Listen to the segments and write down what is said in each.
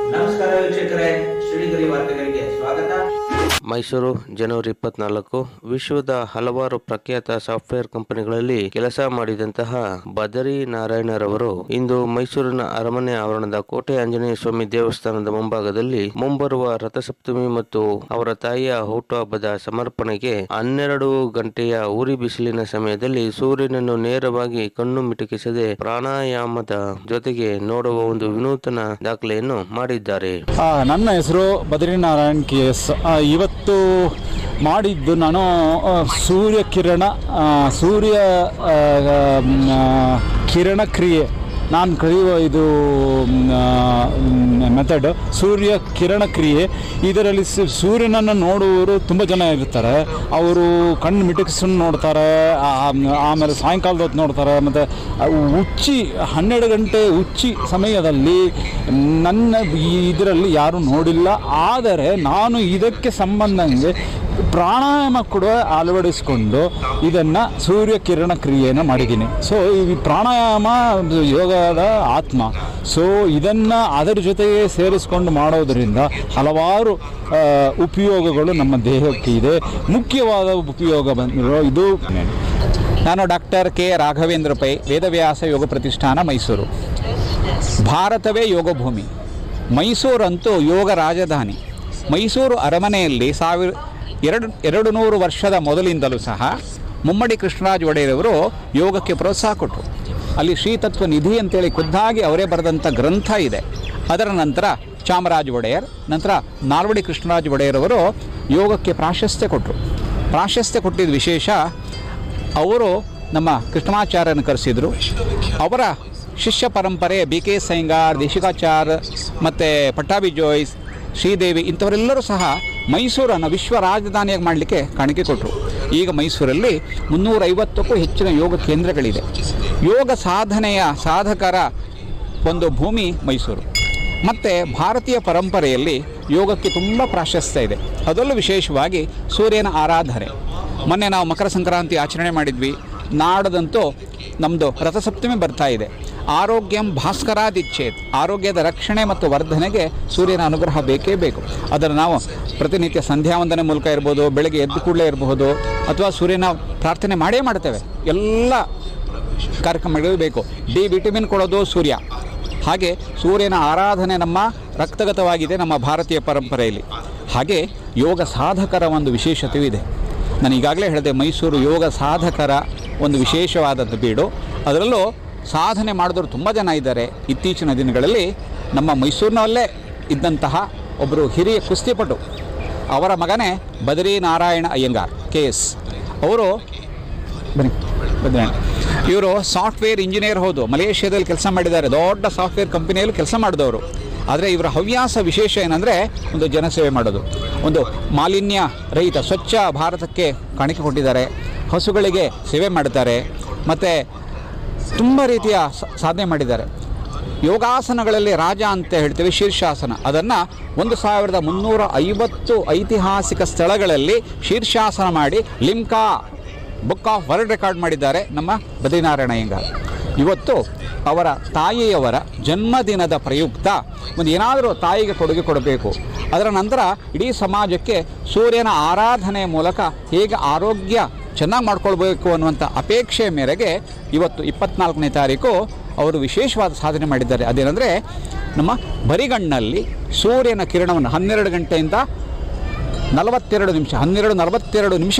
ನಮಸ್ಕಾರ ವೀಕ್ಷಕರೇ ಶ್ರೀಗರಿ ವಾರ್ತೆಗಳಿಗೆ ಸ್ವಾಗತ ಮೈಸೂರು ಜನವರಿ ಇಪ್ಪತ್ನಾಲ್ಕು ವಿಶ್ವದ ಹಲವಾರು ಪ್ರಖ್ಯಾತ ಸಾಫ್ಟ್ವೇರ್ ಕಂಪನಿಗಳಲ್ಲಿ ಕೆಲಸ ಮಾಡಿದಂತಹ ಬದರಿ ನಾರಾಯಣರವರು ಇಂದು ಮೈಸೂರಿನ ಅರಮನೆ ಆವರಣದ ಕೋಟೆ ಆಂಜನೇಯ ಸ್ವಾಮಿ ದೇವಸ್ಥಾನದ ಮುಂಭಾಗದಲ್ಲಿ ಮುಂಬರುವ ರಥಸಪ್ತಮಿ ಮತ್ತು ಅವರ ತಾಯಿಯ ಹುಟ್ಟುಹಬ್ಬದ ಸಮರ್ಪಣೆಗೆ ಹನ್ನೆರಡು ಗಂಟೆಯ ಉರಿ ಬಿಸಿಲಿನ ಸಮಯದಲ್ಲಿ ಸೂರ್ಯನನ್ನು ನೇರವಾಗಿ ಕಣ್ಣು ಮಿಟುಕಿಸದೆ ಪ್ರಾಣಾಯಾಮದ ಜೊತೆಗೆ ನೋಡುವ ಒಂದು ವಿನೂತನ ದಾಖಲೆಯನ್ನು ಮಾಡಿದ್ದಾರೆ ಆ, ನನ್ನ ಹೆಸರು ಬದ್ರಿನಾರಾಯಣ್ ಕೆ ಎಸ್ ಆ, ಇವತ್ತು ಮಾಡಿದ್ದು ನಾನು ಆ, ಸೂರ್ಯ ಕಿರಣ ಆ, ಸೂರ್ಯ ಆ, ಮ್, ಆ, ಕಿರಣ ಕ್ರಿಯೆ ನಾನು ಕರೆಯುವ ಇದು ಮೆಥಡ್ ಸೂರ್ಯ ಕಿರಣ ಕ್ರಿಯೆ ಇದರಲ್ಲಿ ಸ- ಸೂರ್ಯನನ್ನು ನೋಡುವವರು ತುಂಬ ಜನ ಇರ್ತಾರೆ ಅವರು ಕಣ್ಣು ಮಿಟುಕಿಸ್ಕೊಂಡು ನೋಡ್ತಾರೆ ಆ- ಆಮೇಲೆ ಸಾಯಂಕಾಲದ ಹೊತ್ತು ನೋಡ್ತಾರೆ ಮತ್ತು ಉಚ್ಚಿ ಹನ್ನೆರಡು ಗಂಟೆ ಉಚ್ಚಿ ಸಮಯದಲ್ಲಿ ನನ್ನ ಇದರಲ್ಲಿ ಯಾರೂ ನೋಡಿಲ್ಲ ಆದರೆ ನಾನು ಇದಕ್ಕೆ ಸಂಬಂಧಂಗೆ ಪ್ರಾಣಾಯಾಮ ಕೂಡ ಅಳವಡಿಸಿಕೊಂಡು ಇದನ್ನು ಸೂರ್ಯ ಕಿರಣ ಕ್ರಿಯೆಯನ್ನು ಮಾಡಿದ್ದೀನಿ ಸೊ ಈ ಪ್ರಾಣಾಯಾಮ ಒಂದು ಯೋಗದ ಆತ್ಮ ಸೊ ಇದನ್ನು ಅದರ ಜೊತೆಗೆ ಸೇರಿಸ್ಕೊಂಡು ಮಾಡೋದರಿಂದ ಹಲವಾರು ಆ, ಉಪಯೋಗಗಳು ನಮ್ಮ ದೇಹಕ್ಕೆ ಇದೆ ಮುಖ್ಯವಾದ ಉಪಯೋಗ ಬಂದಿರೋ ಇದು ನಾನು ಡಾಕ್ಟರ್ ಕೆ ರಾಘವೇಂದ್ರ ಪೈ ವೇದವ್ಯಾಸ ಯೋಗ ಪ್ರತಿಷ್ಠಾನ ಮೈಸೂರು ಭಾರತವೇ ಯೋಗ ಭೂಮಿ ಮೈಸೂರಂತೂ ಯೋಗ ರಾಜಧಾನಿ ಮೈಸೂರು ಅರಮನೆಯಲ್ಲಿ ಸಾವಿರ ಎರಡು ಎರಡು ನೂರು ವರ್ಷದ ಮೊದಲಿಂದಲೂ ಸಹ ಮುಮ್ಮಡಿ ಕೃಷ್ಣರಾಜ ಒಡೆಯರವರು ಯೋಗಕ್ಕೆ ಪ್ರೋತ್ಸಾಹ ಕೊಟ್ಟರು ಅಲ್ಲಿ ಶ್ರೀತತ್ವ ನಿಧಿ ಅಂತೇಳಿ ಖುದ್ದಾಗಿ ಅವರೇ ಬರೆದಂಥ ಗ್ರಂಥ ಇದೆ ಅದರ ನಂತರ ಚಾಮರಾಜ ಒಡೆಯರ್ ನಂತರ ನಾಲ್ವಡಿ ಕೃಷ್ಣರಾಜ ಒಡೆಯರವರು ಯೋಗಕ್ಕೆ ಪ್ರಾಶಸ್ತ್ಯ ಕೊಟ್ಟರು ಪ್ರಾಶಸ್ತ್ಯ ಕೊಟ್ಟಿದ್ದ ವಿಶೇಷ ಅವರು ನಮ್ಮ ಕೃಷ್ಣಮಾಚಾರ್ಯನ ಕರೆಸಿದರು ಅವರ ಶಿಷ್ಯ ಪರಂಪರೆ ಬಿ ಕೆ ಸೈಂಗಾರ್ ದೇಶಿಕಾಚಾರ್ ಮತ್ತು ಪಟ್ಟಾಭಿ ಜೋಯ್ಸ್ ಶ್ರೀದೇವಿ ಇಂಥವರೆಲ್ಲರೂ ಸಹ ಮೈಸೂರನ್ನು ವಿಶ್ವ ರಾಜಧಾನಿಯಾಗಿ ಮಾಡಲಿಕ್ಕೆ ಕಾಣಿಕೆ ಕೊಟ್ಟರು ಈಗ ಮೈಸೂರಲ್ಲಿ ಮುನ್ನೂರೈವತ್ತಕ್ಕೂ ಹೆಚ್ಚಿನ ಯೋಗ ಕೇಂದ್ರಗಳಿದೆ ಯೋಗ ಸಾಧನೆಯ ಸಾಧಕರ ಒಂದು ಭೂಮಿ ಮೈಸೂರು ಮತ್ತು ಭಾರತೀಯ ಪರಂಪರೆಯಲ್ಲಿ ಯೋಗಕ್ಕೆ ತುಂಬ ಪ್ರಾಶಸ್ತ್ಯ ಇದೆ ಅದರಲ್ಲೂ ವಿಶೇಷವಾಗಿ ಸೂರ್ಯನ ಆರಾಧನೆ ಮೊನ್ನೆ ನಾವು ಮಕರ ಸಂಕ್ರಾಂತಿ ಆಚರಣೆ ಮಾಡಿದ್ವಿ ನಾಡದಂತೂ ನಮ್ಮದು ರಥಸಪ್ತಮಿ ಬರ್ತಾ ಇದೆ ಆರೋಗ್ಯಂ ಭಾಸ್ಕರಾದಿಚ್ಛೇತ್ ಆರೋಗ್ಯದ ರಕ್ಷಣೆ ಮತ್ತು ವರ್ಧನೆಗೆ ಸೂರ್ಯನ ಅನುಗ್ರಹ ಬೇಕೇ ಬೇಕು ಅದನ್ನು ನಾವು ಪ್ರತಿನಿತ್ಯ ಸಂಧ್ಯಾ ವಂದನೆ ಮೂಲಕ ಇರ್ಬೋದು ಬೆಳಗ್ಗೆ ಎದ್ದು ಕೂಡಲೇ ಇರಬಹುದು ಅಥವಾ ಸೂರ್ಯನ ಪ್ರಾರ್ಥನೆ ಮಾಡೇ ಮಾಡ್ತೇವೆ ಎಲ್ಲ ಕಾರ್ಯಕ್ರಮಗಳಿಗೂ ಬೇಕು ಡಿ ವಿಟಮಿನ್ ಕೊಡೋದು ಸೂರ್ಯ ಹಾಗೆ ಸೂರ್ಯನ ಆರಾಧನೆ ನಮ್ಮ ರಕ್ತಗತವಾಗಿದೆ ನಮ್ಮ ಭಾರತೀಯ ಪರಂಪರೆಯಲ್ಲಿ ಹಾಗೆ ಯೋಗ ಸಾಧಕರ ಒಂದು ವಿಶೇಷತೆಯೂ ಇದೆ ನಾನು ಈಗಾಗಲೇ ಹೇಳಿದೆ ಮೈಸೂರು ಯೋಗ ಸಾಧಕರ ಒಂದು ವಿಶೇಷವಾದದ್ದು ಬೀಡು ಅದರಲ್ಲೂ ಸಾಧನೆ ಮಾಡಿದವರು ತುಂಬ ಜನ ಇದ್ದಾರೆ ಇತ್ತೀಚಿನ ದಿನಗಳಲ್ಲಿ ನಮ್ಮ ಮೈಸೂರಿನಲ್ಲೇ ಇದ್ದಂತಹ ಒಬ್ಬರು ಹಿರಿಯ ಕುಸ್ತಿಪಟು ಅವರ ಮಗನೇ ಬದರಿ ನಾರಾಯಣ ಅಯ್ಯಂಗಾರ್ ಕೆ ಎಸ್ ಅವರು ಬನ್ನಿ ಬನ್ನಿ ಇವರು ಸಾಫ್ಟ್ವೇರ್ ಇಂಜಿನಿಯರ್ ಹೌದು ಮಲೇಷ್ಯಾದಲ್ಲಿ ಕೆಲಸ ಮಾಡಿದ್ದಾರೆ ದೊಡ್ಡ ಸಾಫ್ಟ್ವೇರ್ ಕಂಪನಿಯಲ್ಲಿ ಕೆಲಸ ಮಾಡಿದವರು ಆದರೆ ಇವರ ಹವ್ಯಾಸ ವಿಶೇಷ ಏನಂದರೆ ಒಂದು ಜನಸೇವೆ ಮಾಡೋದು ಒಂದು ಮಾಲಿನ್ಯ ರಹಿತ ಸ್ವಚ್ಛ ಭಾರತಕ್ಕೆ ಕಾಣಿಕೆ ಕೊಟ್ಟಿದ್ದಾರೆ ಹಸುಗಳಿಗೆ ಸೇವೆ ಮಾಡ್ತಾರೆ ಮತ್ತು ತುಂಬ ರೀತಿಯ ಸ- ಸಾಧನೆ ಮಾಡಿದ್ದಾರೆ ಯೋಗಾಸನಗಳಲ್ಲಿ ರಾಜ ಅಂತ ಹೇಳ್ತೇವೆ ಶೀರ್ಷಾಸನ ಅದನ್ನು ಒಂದು ಸಾವಿರದ ಮುನ್ನೂರ ಐವತ್ತು ಐತಿಹಾಸಿಕ ಸ್ಥಳಗಳಲ್ಲಿ ಶೀರ್ಷಾಸನ ಮಾಡಿ Limca book of world record ಮಾಡಿದ್ದಾರೆ ನಮ್ಮ ಬದ್ರಿನಾರಾಯಣ ಅಯ್ಯಂಗಾರ್ ಇವತ್ತು ಅವರ ತಾಯಿಯವರ ಜನ್ಮದಿನದ ಪ್ರಯುಕ್ತ ಒಂದು ಏನಾದರೂ ತಾಯಿಗೆ ಕೊಡುಗೆ ಕೊಡಬೇಕು ಅದರ ನಂತರ ಇಡೀ ಸಮಾಜಕ್ಕೆ ಸೂರ್ಯನ ಆರಾಧನೆ ಮೂಲಕ ಹೇಗೆ ಆರೋಗ್ಯ ಚೆನ್ನಾಗಿ ಮಾಡ್ಕೊಳ್ಬೇಕು ಅನ್ನುವಂಥ ಅಪೇಕ್ಷೆ ಮೇರೆಗೆ ಇವತ್ತು ಇಪ್ಪತ್ನಾಲ್ಕನೇ ತಾರೀಕು ಅವರು ವಿಶೇಷವಾದ ಸಾಧನೆ ಮಾಡಿದ್ದಾರೆ ಅದೇನೆಂದರೆ ನಮ್ಮ ಬರಿಗಣ್ಣಲ್ಲಿ ಸೂರ್ಯನ ಕಿರಣವನ್ನು ಹನ್ನೆರಡು ಗಂಟೆಯಿಂದ ನಲವತ್ತೆರಡು ನಿಮಿಷ ಹನ್ನೆರಡು ನಲವತ್ತೆರಡು ನಿಮಿಷ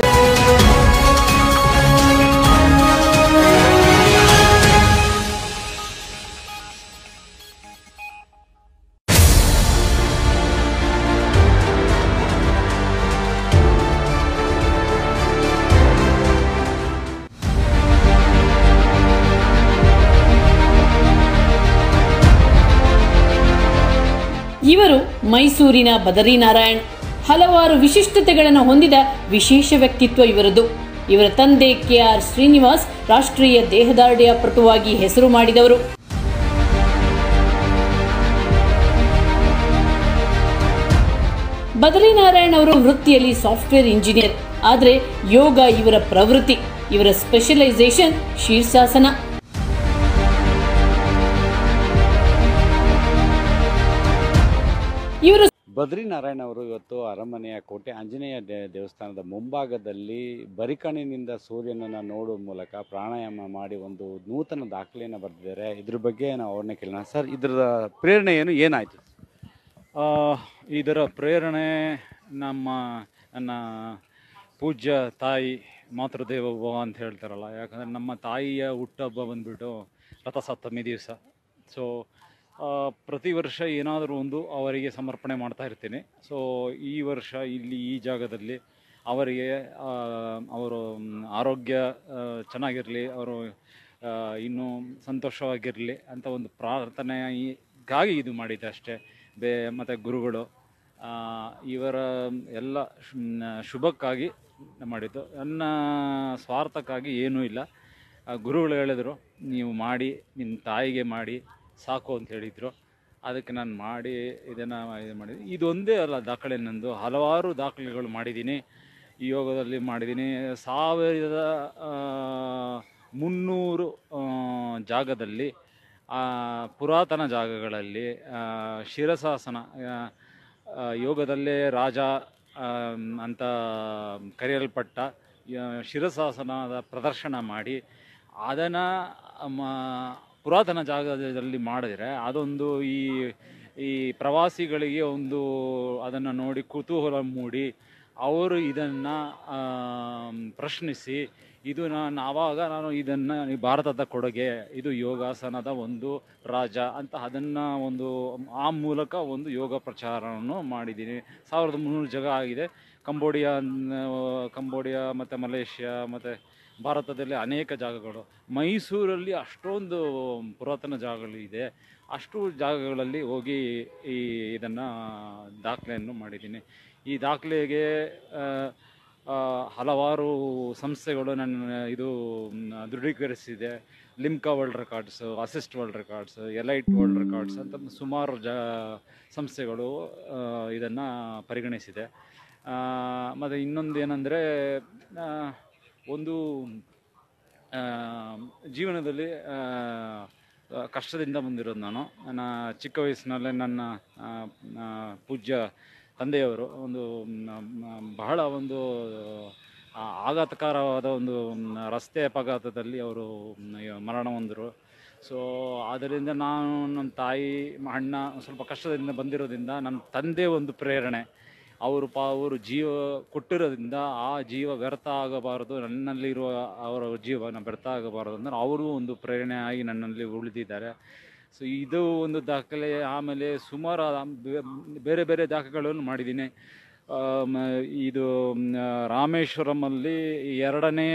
ಇವರು ಮೈಸೂರಿನ ಬದರಿನಾರಾಯಣ್ ಹಲವಾರು ವಿಶಿಷ್ಟತೆಗಳನ್ನು ಹೊಂದಿದ ವಿಶೇಷ ವ್ಯಕ್ತಿತ್ವ ಇವರದು ಇವರ ತಂದೆ ಕೆ ಆರ್ ಶ್ರೀನಿವಾಸ್ ರಾಷ್ಟ್ರೀಯ ದೇಹದಾರ್ಢ್ಯ ಪಟುವಾಗಿ ಹೆಸರು ಮಾಡಿದವರು ಬದರಿನಾರಾಯಣ್ ಅವರು ವೃತ್ತಿಯಲ್ಲಿ ಸಾಫ್ಟ್ವೇರ್ ಇಂಜಿನಿಯರ್ ಆದರೆ ಯೋಗ ಇವರ ಪ್ರವೃತ್ತಿ ಇವರ ಸ್ಪೆಷಲೈಸೇಷನ್ ಶೀರ್ಷಾಸನ ಬದ್ರಿನಾರಾಯಣ ಅವರು ಇವತ್ತು ಅರಮನೆಯ ಕೋಟೆ ಆಂಜನೇಯ ದೇ- ದೇವಸ್ಥಾನದ ಮುಂಭಾಗದಲ್ಲಿ ಬರಿಕಣ್ಣಿನಿಂದ ಸೂರ್ಯನನ್ನು ನೋಡುವ ಮೂಲಕ ಪ್ರಾಣಾಯಾಮ ಮಾಡಿ ಒಂದು ನೂತನ ದಾಖಲೆಯನ್ನು ಬರೆದಿದ್ದಾರೆ ಇದ್ರ ಬಗ್ಗೆ ನಾವು ಅವ್ರನ್ನೇ ಕೇಳೋಣ ಸರ್ ಇದರ ಪ್ರೇರಣೆ ಏನು ಏನಾಯಿತು ಆ, ಇದರ ಪ್ರೇರಣೆ ನಮ್ಮ ನನ್ನ ಪೂಜ್ಯ ತಾಯಿ ಮಾತೃದೇವೋಭವ ಅಂತ ಹೇಳ್ತಾರಲ್ಲ ಯಾಕಂದರೆ ನಮ್ಮ ತಾಯಿಯ ಹುಟ್ಟಹಬ್ಬ ಬಂದ್ಬಿಟ್ಟು ರಥಸಪ್ತಮಿ ದಿವಸ ಸೊ ಪ್ರತಿ ವರ್ಷ ಏನಾದರೂ ಒಂದು ಅವರಿಗೆ ಸಮರ್ಪಣೆ ಮಾಡ್ತಾ ಇರ್ತೀನಿ ಸೊ ಈ ವರ್ಷ ಇಲ್ಲಿ ಈ ಜಾಗದಲ್ಲಿ ಅವರಿಗೆ ಆ, ಅವರು ಮ್, ಆರೋಗ್ಯ ಚೆನ್ನಾಗಿರಲಿ ಅವರು ಆ, ಇನ್ನೂ ಸಂತೋಷವಾಗಿರಲಿ ಅಂತ ಒಂದು ಪ್ರಾರ್ಥನೆಗಾಗಿ ಇದು ಮಾಡಿದ್ದೆ ಅಷ್ಟೇ ಬೇ ಮತ್ತು ಗುರುಗಳು ಆ, ಇವರ ಎಲ್ಲ ಶು- ಮ್, ಶುಭಕ್ಕಾಗಿ ಮಾಡಿದ್ದು ನನ್ನ ಸ್ವಾರ್ಥಕ್ಕಾಗಿ ಏನೂ ಇಲ್ಲ ಆ, ಗುರುಗಳು ಹೇಳಿದ್ರು ನೀವು ಮಾಡಿ ನಿಮ್ಮ ತಾಯಿಗೆ ಮಾಡಿ ಸಾಕು ಅಂತ ಹೇಳಿದರು ಅದಕ್ಕೆ ನಾನು ಮಾಡಿ ಇದನ್ನು ಇದು ಮಾಡಿದ್ದೀನಿ ಇದೊಂದೇ ಅಲ್ಲ ದಾಖಲೆ ನಂದು ಹಲವಾರು ದಾಖಲೆಗಳು ಮಾಡಿದ್ದೀನಿ ಈ ಯೋಗದಲ್ಲಿ ಮಾಡಿದ್ದೀನಿ ಸಾವಿರದ ಆ, ಮುನ್ನೂರು ಆ, ಜಾಗದಲ್ಲಿ ಆ, ಪುರಾತನ ಜಾಗಗಳಲ್ಲಿ ಆ, ಶಿರಸಾಸನ ಆ, ಆ, ಯೋಗದಲ್ಲೇ ರಾಜ ಆಮ್, ಅಂತ ಕರೆಯಲ್ಪಟ್ಟ ಆ, ಶಿರಸಾಸನದ ಪ್ರದರ್ಶನ ಮಾಡಿ ಅದನ್ನು ಪುರಾತನ ಜಾಗದಲ್ಲಿ ಮಾಡಿದರೆ ಅದೊಂದು ಈ ಈ ಪ್ರವಾಸಿಗಳಿಗೆ ಒಂದು ಅದನ್ನು ನೋಡಿ ಕುತೂಹಲ ಮೂಡಿ ಅವರು ಇದನ್ನು ಪ್ರಶ್ನಿಸಿ ಇದು ನಾನು ಆವಾಗ ನಾನು ಇದನ್ನು ಭಾರತದ ಕೊಡುಗೆ ಇದು ಯೋಗಾಸನದ ಒಂದು ರಾಜ ಅಂತ ಅದನ್ನು ಒಂದು ಆ ಮೂಲಕ ಒಂದು ಯೋಗ ಪ್ರಚಾರವನ್ನು ಮಾಡಿದ್ದೀನಿ ಸಾವಿರದ ಮುನ್ನೂರು ಜಾಗ ಆಗಿದೆ ಕಂಬೋಡಿಯಾ ಕಂಬೋಡಿಯಾ ಮತ್ತು ಮಲೇಷ್ಯಾ ಮತ್ತು ಭಾರತದಲ್ಲಿ ಅನೇಕ ಜಾಗಗಳು ಮೈಸೂರಲ್ಲಿ ಅಷ್ಟೊಂದು ಪುರಾತನ ಜಾಗಗಳು ಇದೆ ಅಷ್ಟು ಜಾಗಗಳಲ್ಲಿ ಹೋಗಿ ಈ ಇದನ್ನು ದಾಖಲೆಯನ್ನು ಮಾಡಿದ್ದೀನಿ ಈ ದಾಖಲೆಗೆ ಆ, ಆ, ಹಲವಾರು ಸಂಸ್ಥೆಗಳು ನನ್ನ ಇದು ಮ್, ದೃಢೀಕರಿಸಿದೆ Limca world records assist world records elite world records ಅಂತ ಸುಮಾರು ಜ ಸಂಸ್ಥೆಗಳು ಇದನ್ನು ಪರಿಗಣಿಸಿದೆ ಮತ್ತು ಇನ್ನೊಂದು ಏನಂದರೆ ಒಂದು ಆ, ಜೀವನದಲ್ಲಿ ಆ, ಆ, ಕಷ್ಟದಿಂದ ಬಂದಿರೋದು ನಾನು ನನ್ನ ಚಿಕ್ಕ ವಯಸ್ಸಿನಲ್ಲೇ ನನ್ನ ಆ, ಆ, ಪೂಜ್ಯ ತಂದೆಯವರು ಒಂದು ಮ್, ಮ್, ಬಹಳ ಒಂದು ಆ, ಆಘಾತಕಾರವಾದ ಒಂದು ಮ್, ರಸ್ತೆ ಅಪಘಾತದಲ್ಲಿ ಅವರು ಮ್, ಮರಣ ಹೊಂದರು ಸೊ ಆದ್ದರಿಂದ ನಾನು ನನ್ನ ತಾಯಿ ಮ- ಅಣ್ಣ ಸ್ವಲ್ಪ ಕಷ್ಟದಿಂದ ಬಂದಿರೋದ್ರಿಂದ ನನ್ನ ತಂದೆ ಒಂದು ಪ್ರೇರಣೆ ಅವರು ಪಾ ಅವರು ಜೀವ ಕೊಟ್ಟಿರೋದ್ರಿಂದ ಆ ಜೀವ ವ್ಯರ್ಥ ಆಗಬಾರದು ನನ್ನಲ್ಲಿರುವ ಅವರ ಜೀವನ ವ್ಯರ್ಥ ಆಗಬಾರದು ಅಂದರೆ ಅವರು ಒಂದು ಪ್ರೇರಣೆಯಾಗಿ ನನ್ನಲ್ಲಿ ಉಳಿದಿದ್ದಾರೆ ಸೊ ಇದು ಒಂದು ದಾಖಲೆ ಆಮೇಲೆ ಸುಮಾರು ಆ ಬೇ- ಬೇರೆ ಬೇರೆ ದಾಖಲೆಗಳನ್ನು ಮಾಡಿದ್ದೀನಿ ಆ, ಮ- ಇದು ಮ್, ರಾಮೇಶ್ವರಮಲ್ಲಿ ಎರಡನೇ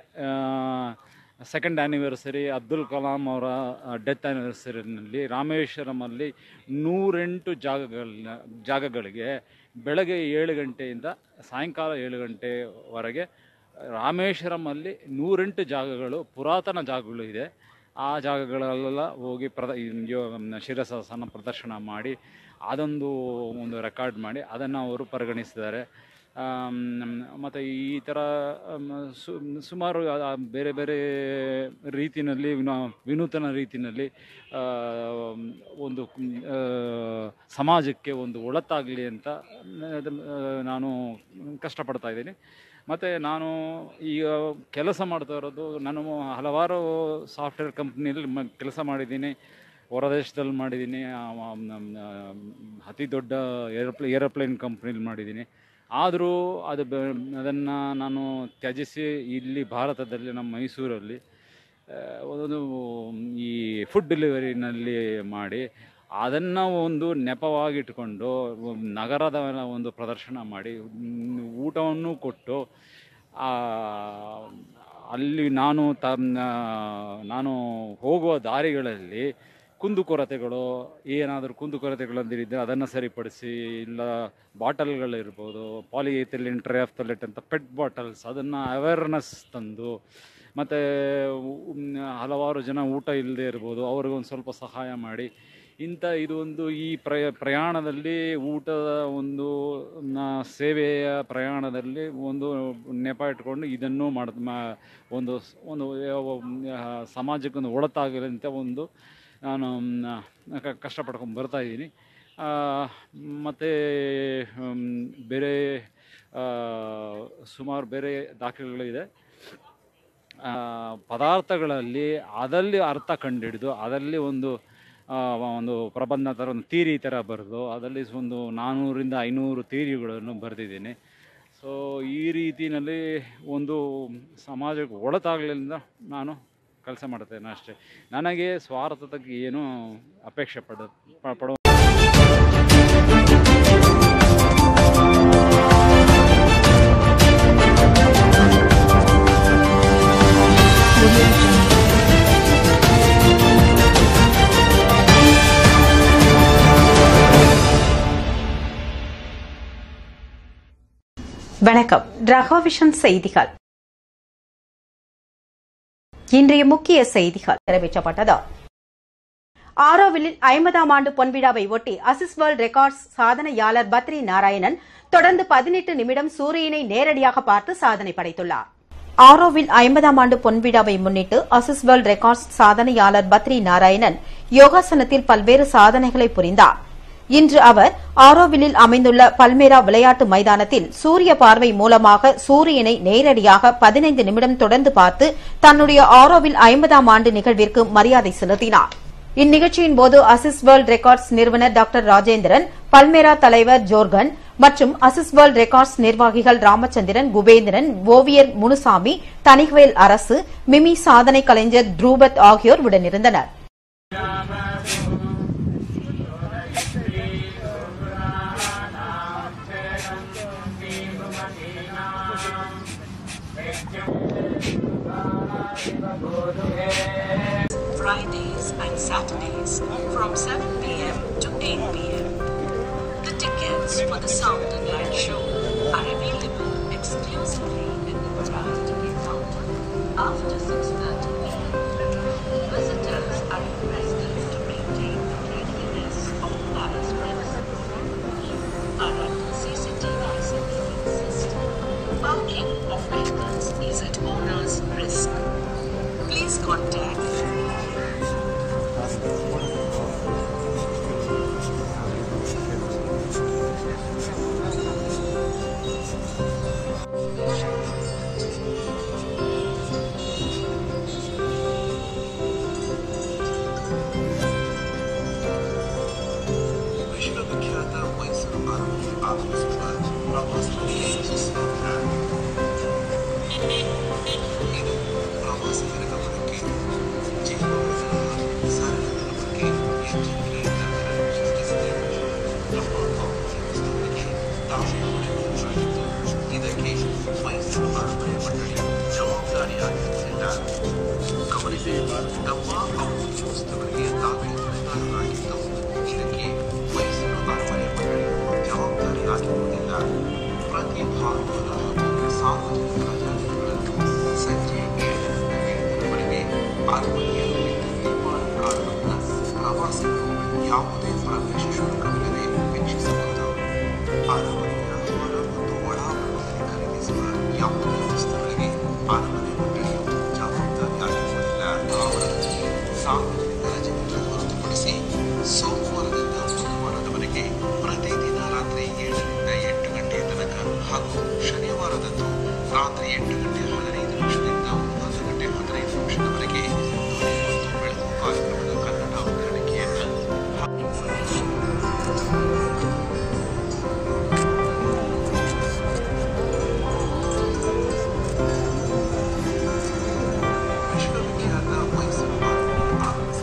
ಸೆಕೆಂಡ್ ಆ್ಯನಿವರ್ಸರಿ ಅಬ್ದುಲ್ ಕಲಾಂ ಅವರ ಡೆತ್ ಆ್ಯನಿವರ್ಸರಿನಲ್ಲಿ ರಾಮೇಶ್ವರಮಲ್ಲಿ ನೂರೆಂಟು ಜಾಗಗಳ ಜಾಗಗಳಿಗೆ ಬೆಳಗ್ಗೆ ಏಳು ಗಂಟೆಯಿಂದ ಸಾಯಂಕಾಲ ಏಳು ಗಂಟೆವರೆಗೆ ರಾಮೇಶ್ವರಮಲ್ಲಿ ನೂರೆಂಟು ಜಾಗಗಳು ಪುರಾತನ ಜಾಗಗಳು ಇದೆ ಆ ಜಾಗಗಳೆಲ್ಲ ಹೋಗಿ ಪ್ರದ ಯೋ- ಶಿರಸಾಸನ ಪ್ರದರ್ಶನ ಮಾಡಿ ಅದೊಂದು ಒಂದು ರೆಕಾರ್ಡ್ ಮಾಡಿ ಅದನ್ನು ಅವರು ಪರಿಗಣಿಸಿದ್ದಾರೆ ಮತ್ತು ಈ ಥರ ಆಮ್, ಸು ಸುಮಾರು ಆ ಬೇರೆ ಬೇರೆ ರೀತಿಯಲ್ಲಿ ವಿನ ವಿನೂತನ ರೀತಿಯಲ್ಲಿ ಆ, ಒಂದು ಆ, ಸಮಾಜಕ್ಕೆ ಒಂದು ಒಳತಾಗಲಿ ಅಂತ ಅದನ್ನ, ಆ, ನಾನು ಕಷ್ಟಪಡ್ತಾ ಇದ್ದೀನಿ ಮತ್ತು ನಾನು ಈಗ ಕೆಲಸ ಮಾಡ್ತಾ ಇರೋದು ನಾನು ಹಲವಾರು ಸಾಫ್ಟ್ವೇರ್ ಕಂಪ್ನಿಯಲ್ಲಿ ಮ ಕೆಲಸ ಮಾಡಿದ್ದೀನಿ ಹೊರದೇಶದಲ್ಲಿ ಮಾಡಿದ್ದೀನಿ ಆ, ಆ, ನಮ್ಮ, ಆ, ಅತಿ ದೊಡ್ಡ ಏರೋಪ್ಲೇ ಏರೋಪ್ಲೇನ್ ಕಂಪ್ನಿಲಿ ಮಾಡಿದ್ದೀನಿ ಆದರೂ ಅದು ಬೆ ಅದನ್ನು ನಾನು ತ್ಯಜಿಸಿ ಇಲ್ಲಿ ಭಾರತದಲ್ಲಿ ನಮ್ಮ ಮೈಸೂರಲ್ಲಿ ಆ, ಒಂದು ಈ ಫುಡ್ ಡೆಲಿವರಿನಲ್ಲಿ ಮಾಡಿ ಅದನ್ನು ಒಂದು ನೆಪವಾಗಿಟ್ಕೊಂಡು ನಗರದ ಒಂದು ಪ್ರದರ್ಶನ ಮಾಡಿ ಮ್, ಊಟವನ್ನು ಕೊಟ್ಟು ಆ, ಅಲ್ಲಿ ನಾನು ತನ್ನ ನಾನು ಹೋಗುವ ದಾರಿಗಳಲ್ಲಿ ಕುಂದುಕೊರತೆಗಳು ಏನಾದರೂ ಕುಂದುಕೊರತೆಗಳಂದಿರಿದ್ದರೆ ಅದನ್ನು ಸರಿಪಡಿಸಿ ಇಲ್ಲ ಬಾಟಲ್ಗಳಿರ್ಬೋದು ಪಾಲಿಎಥಿಲಿನ್ ಟ್ರೈಫ್ತಲೆಟ್ ಅಂತ ಪೆಟ್ ಬಾಟಲ್ಸ್ ಅದನ್ನು ಅವೇರ್ನೆಸ್ ತಂದು ಮತ್ತು ಹಲವಾರು ಜನ ಊಟ ಇಲ್ಲದೆ ಇರ್ಬೋದು ಅವ್ರಿಗೊಂದು ಸ್ವಲ್ಪ ಸಹಾಯ ಮಾಡಿ ಇಂಥ ಇದು ಒಂದು ಈ ಪ್ರಯ ಪ್ರಯಾಣದಲ್ಲಿ ಊಟದ ಒಂದು ನ- ಸೇವೆಯ ಪ್ರಯಾಣದಲ್ಲಿ ಒಂದು ನೆಪ ಇಟ್ಕೊಂಡು ಇದನ್ನು ಮಾಡ್ ಮಾ- ಒಂದು ಸ್- ಒಂದು ಯಾವ- ಆ, ಸಮಾಜಕ್ಕೊಂದು ಒಳತಾಗಲಿ ಅಂತ ಒಂದು ನಾನು ಮ್, ಕ- ಕಷ್ಟಪಡ್ಕೊಂಡು ಬರ್ತಾ ಇದ್ದೀನಿ ಮತ್ತು ಬೇರೆ ಆ, ಸುಮಾರು ಬೇರೆ ದಾಖಲೆಗಳಿದೆ ಆ, ಪದಾರ್ಥಗಳಲ್ಲಿ ಅದಲ್ಲಿ ಅರ್ಥ ಕಂಡುಹಿಡಿದು ಅದರಲ್ಲಿ ಒಂದು ಆ, ಒಂದು ಪ್ರಬಂಧ ಥರ ಒಂದು ತೀರಿ ಥರ ಬರೆದು ಅದರಲ್ಲಿ ಒಂದು ನಾನ್ನೂರಿಂದ ಐನೂರು ತೀರಿಗಳನ್ನು ಬರೆದಿದ್ದೀನಿ ಸೊ ಈ ರೀತಿಯಲ್ಲಿ ಒಂದು ಸಮಾಜಕ್ಕೆ ಒಳತಾಗಲಿಂದ ನಾನು ಕೆಲಸ ಮಾಡ್ತೇನೆ ಅಷ್ಟೇ ನನಗೆ ಸ್ವಾರ್ಥತೆಗೆ ಏನೂ ಅಪೇಕ್ಷೆ ಪಡ ಪ- ಪಡುವ வணக்கம் ரகோவிஷன் செய்திகள் இன்றைய முக்கிய செய்திகள் நிறைவேற்றப்பட்டது ஆரோவிலில் ஐம்பதாம் ஆண்டு பொன்விழாவை ஒட்டி அசிஸ் வேர்ல்ட் ரெக்கார்ட்ஸ் சாதனையாளர் பத்ரி நாராயணன் தொடர்ந்து பதினெட்டு நிமிடம் சூரியனை நேரடியாக பார்த்து சாதனை படைத்துள்ளார் ஆரோவில் ஐம்பதாம் ஆண்டு பொன்விழாவை முன்னிட்டு அசிஸ் வேர்ல்ட் ரெக்கார்ட்ஸ் சாதனையாளர் பத்ரி நாராயணன் யோகாசனத்தில் பல்வேறு சாதனைகளை புரிந்தார் இன்று அவர் ஆரோவிலில் அமைந்துள்ள பல்மேரா விளையாட்டு மைதானத்தில் சூரிய பார்வை மூலமாக சூரியனை நேரடியாக பதினைந்து நிமிடம் தொடர்ந்து பார்த்து தன்னுடைய ஆரோவில் ஐம்பதாம் ஆண்டு நிகழ்விற்கு மரியாதை செலுத்தினார் இந்நிகழ்ச்சியின் போது அசிஸ் வேர்ல்ட் ரெக்கார்ட்ஸ் நிறுவனர் டாக்டர் ராஜேந்திரன் பல்மேரா தலைவர் ஜோர்கன் மற்றும் அசிஸ் வேர்ல்ட் ரெக்கார்ட்ஸ் நிர்வாகிகள் ராமச்சந்திரன் குபேந்திரன் ஓவியர் முனுசாமி தனிவேல் அரசு மிமி சாதனை கலைஞர் த்ரூபத் ஆகியோர் உடனிருந்தனர் Fridays and Saturdays from 7 pm to 8 pm. The tickets for the Sound and Light show are available exclusively in the Viraj ticket counter after 6.30 pm. Visitors are requested to maintain the cleanliness of the palace premises. Are under CCTV surveillance system. Parking of vehicles is at owner's risk. Please contact ವಿಶ್ವವಿಖ್ಯಾತ ಮೈಸೂರು ಅರಮನೆ ಆಗಮಿಸುವ ಪ್ರವಾಸಿಗರಿಗೆ ಸುಸ್ವಾಗತ ಇದು ಪ್ರವಾಸಿಗರ ಗಮನಕ್ಕೆ ಜೀವನದ ಸರಳದ ಬಗ್ಗೆ ಎಚ್ಚರಿಕೆಯಿಂದ ಸೃಷ್ಟಿಸಿದೆ ನಮ್ಮ ಭೌತಿಕ ವಸ್ತುಗಳಿಗೆ ತಾವೇ ಹೊಣೆಗಾರರಾಗಿದ್ದು ಇದಕ್ಕೆ ಮೈಸೂರು ಅರಮನೆ ಮಂಡಳಿ ಜವಾಬ್ದಾರಿಯಾಗಿ ಹೊಂದಿದ್ದಾರೆ ಗಮನಿಸಿ ನಮ್ಮ ಅಮೂಲ್ಯ ವಸ್ತುಗಳಿಗೆ ತಾವೇ ಹೊಣೆಗಾರರಾಗಿದ್ದು ಇದಕ್ಕೆ ಮೈಸೂರು ಅರಮನೆ ಮಂಡಳಿ ಜವಾಬ್ದಾರಿಯಾಗಿ ಹೊಂದಿದ್ದಾರೆ ಪ್ರತಿ ಭಾನುವಾರ ಹಾಗೂ ಸಾರ್ವಜನಿಕ ರಜಾದಿನಗಳನ್ನು ಸಂಜೆ ಏಳರಿಂದ ಎಂಟರವರೆಗೆ ಅರಮನೆಯಲ್ಲಿ ದೀಪಾವಳಿ ಕಾರಣವನ್ನು ಪ್ರವಾಸಿಗರು ಯಾವುದೇ ಪ್ರವೇಶ ಶುಲ್ಕವಿಲ್ಲದೆ ವೀಕ್ಷಿಸಬಹುದು ಅರಮನೆಯ ಹೊರ ಮತ್ತು ಒಳಾಂಗಣದಲ್ಲಿ ಖರೀದಿಸುವ ಯಾವುದೇ ವಸ್ತುಗಳಿಗೆ ಅರಮನೆ ಮಂಡಳಿಯು ಜವಾಬ್ದಾರಿಯಾಗಿರುವುದಿಲ್ಲ ಆವರಣದಲ್ಲಿ ಸಾರ್ವಜನಿಕ ರಜೆಗಳನ್ನು ಹೊರತುಪಡಿಸಿ ಸೋಮವಾರದಿಂದ ಬುಧವಾರದವರೆಗೆ ಪ್ರತಿದಿನ ರಾತ್ರಿ ಏಳರಿಂದ ಎಂಟು ಗಂಟೆಯ ತನಕ ಹಾಗೂ ಶನಿವಾರದಂದು ರಾತ್ರಿ ಎಂಟು ಗಂಟೆ ಹದಿನೈದು ನಿಮಿಷದಿಂದ ಒಂಬತ್ತು ಗಂಟೆ ಹದಿನೈದು ನಿಮಿಷದವರೆಗೆ ಧ್ವನಿ ಮತ್ತು ಬೆಳಕು ಕಾರ್ಯಕ್ರಮದ ಕನ್ನಡ ಅವತರಣಿಕೆಯನ್ನು ವಿಶ್ವವಿಖ್ಯಾತ ಮೈಸೂರು ಅರಮನೆ ಆಗಮಿಸುವ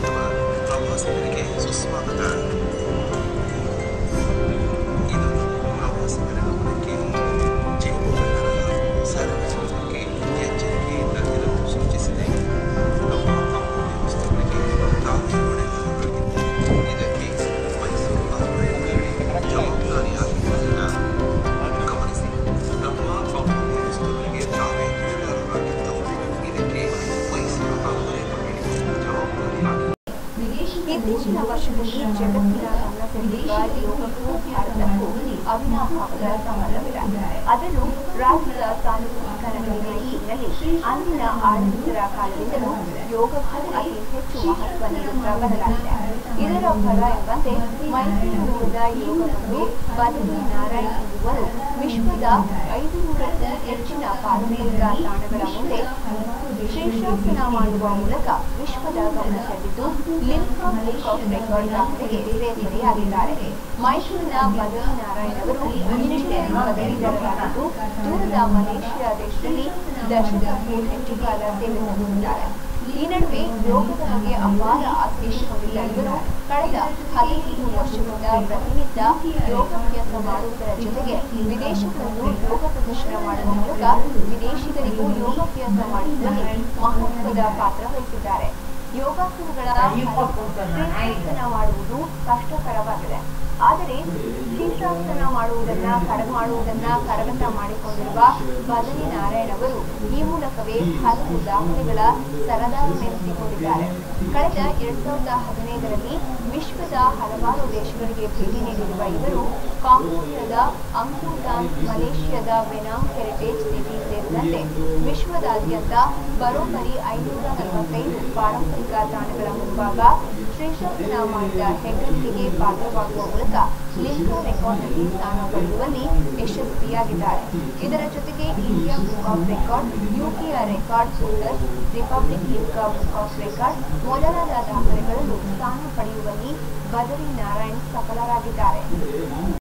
ಇತ್ತೀಚಿನ ವರ್ಷದಲ್ಲಿ ಜಗತ್ತಿನ ಗಮನ ಸೆಳೆಯುವ ಯೋಗಕ್ಕೂ ಭಾರತಕ್ಕೂ ಅವಿನಾಭಾವದ ಸಂಬಂಧವಿದೆ ಅದನ್ನು ರಾಜ್ಯದ ಸಾಂಸ್ಕೃತಿಕ ನಗರಿಯ ಈ ಹಿನ್ನೆಲೆ ಅಂದಿನ ಆಡಳಿತರ ಕಾಲದಿಂದಲೂ ಯೋಗಕ್ಕೂ ಅತಿ ಹೆಚ್ಚು ಮಹತ್ವ ನೀಡುತ್ತಾ ಬರಲಾಗಿದೆ ಇದರ ಫಲ ಎಂಬಂತೆ ಮೈಸೂರು ಮೂಲದ ಯೋಗವನ್ನು ಬದಲಿ ನಾರಾಯಣ್ ಎಂಬುವರು ವಿಶ್ವದ ಐದು ನೂರಕ್ಕೂ ಹೆಚ್ಚಿನ ಪಾರಂಪರಿಕ ತಾಣಗಳ ಮುಂದೆ ಶೀರ್ಷಾಸನ ಮಾಡುವ ಮೂಲಕ ವಿಶ್ವದ ಗಮನ ಸೆಳೆದಿದ್ದು ಲಿಮ್ಕಾ ಬುಕ್ ಆಫ್ ರೆಕಾರ್ಡ್ ದಾಖಲೆಗೆ ಸೇರ್ಪಡೆಯಾಗಿದ್ದಾರೆ ಮೈಸೂರಿನ ಬದಲಿ ನಾರಾಯಣ್ ಅವರು ಇಂಜಿನಿಯರಿಂಗ್ ಪದವೀಧರರಾಗಿದ್ದು ದೂರದ ಮಲೇಷಿಯಾ ದೇಶದಲ್ಲಿ ದಶಕಕ್ಕೂ ಹೆಚ್ಚು ಕಾಲ ಸೇವೆ ಸಲ್ಲಿಸಿದ್ದಾರೆ ಈ ನಡುವೆ ಯೋಗದ ಬಗ್ಗೆ ಅಪಾರ ಆಸಕ್ತಿ ಹೊಂದಿದ್ದ ಇವರು ಕಳೆದ ಹದಿನೈದು ವರ್ಷಗಳಿಂದ ಪ್ರತಿನಿತ್ಯ ಯೋಗಾಭ್ಯಾಸ ಮಾಡುವುದರ ಜೊತೆಗೆ ವಿದೇಶಗಳಲ್ಲೂ ಯೋಗ ಪ್ರದರ್ಶನ ಮಾಡುವ ಮೂಲಕ ವಿದೇಶಿಗರಿಗೂ ಯೋಗಾಭ್ಯಾಸ ಮಾಡುವಲ್ಲಿ ಮಹತ್ವದ ಪಾತ್ರ ವಹಿಸಿದ್ದಾರೆ ಯೋಗಾಸನಗಳ ಶೀರ್ಷಾಸನ ಮಾಡುವುದು ಕಷ್ಟಕರವಾಗಿದೆ ಆದರೆ ಶೀರ್ಷಾಸನ ಮಾಡುವುದನ್ನ ಕರ ಮಾಡುವುದನ್ನ ಕರಗತ ಮಾಡಿಕೊಂಡಿರುವ ಬದಲಿ ನಾರಾಯಣ್ ಅವರು ಈ ಮೂಲಕವೇ ಹಲವು ದಾಖಲೆಗಳ ಸರದಾರನೆನಿಸಿಕೊಂಡಿದ್ದಾರೆ ಕಳೆದ ಎರಡ್ ಸಾವಿರದ ಹದಿನೈದರಲ್ಲಿ ವಿಶ್ವದ ಹಲವಾರು ದೇಶಗಳಿಗೆ ಭೇಟಿ ನೀಡಿರುವ ಇವರು ಕಾಂಬೋಡಿಯಾದ ಅಂಕುಟಾನ್ ಮಲೇಷಿಯಾದ ವೆನಾಂಗ್ ಹೆರಿಟೇಜ್ ಸಿಟಿ ಸೇರಿದಂತೆ ವಿಶ್ವದಾದ್ಯಂತ ಬರೋಬ್ಬರಿ ಐನೂರ ನಲವತ್ತೈದು ಪಾರಂಪರಿಕ ತಾಣಗಳ ಮುಂಭಾಗ ಶ್ರೀಶಾಸನ ಮಾಡಿದ ಹೆಗ್ಗಳಿಕೆಗೆ ಪಾತ್ರವಾಗುವ ಮೂಲಕ ಲಿಂಕಾ ರೆಕಾರ್ಡ್ನಲ್ಲಿ ಸ್ಥಾನ ಪಡೆಯುವಲ್ಲಿ ಯಶಸ್ವಿಯಾಗಿದ್ದಾರೆ ಇದರ ಜೊತೆಗೆ ಇಂಡಿಯಾ ಬುಕ್ ಆಫ್ ರೆಕಾರ್ಡ್ ಯುಕೆಯ record holders republic Limca book of record ಮೊದಲಾದ ದಾಖಲೆಗಳಲ್ಲೂ ಸ್ಥಾನ ಪಡೆಯುವಲ್ಲಿ ಬದರಿ ನಾರಾಯಣ್ ಸಫಲರಾಗಿದ್ದಾರೆ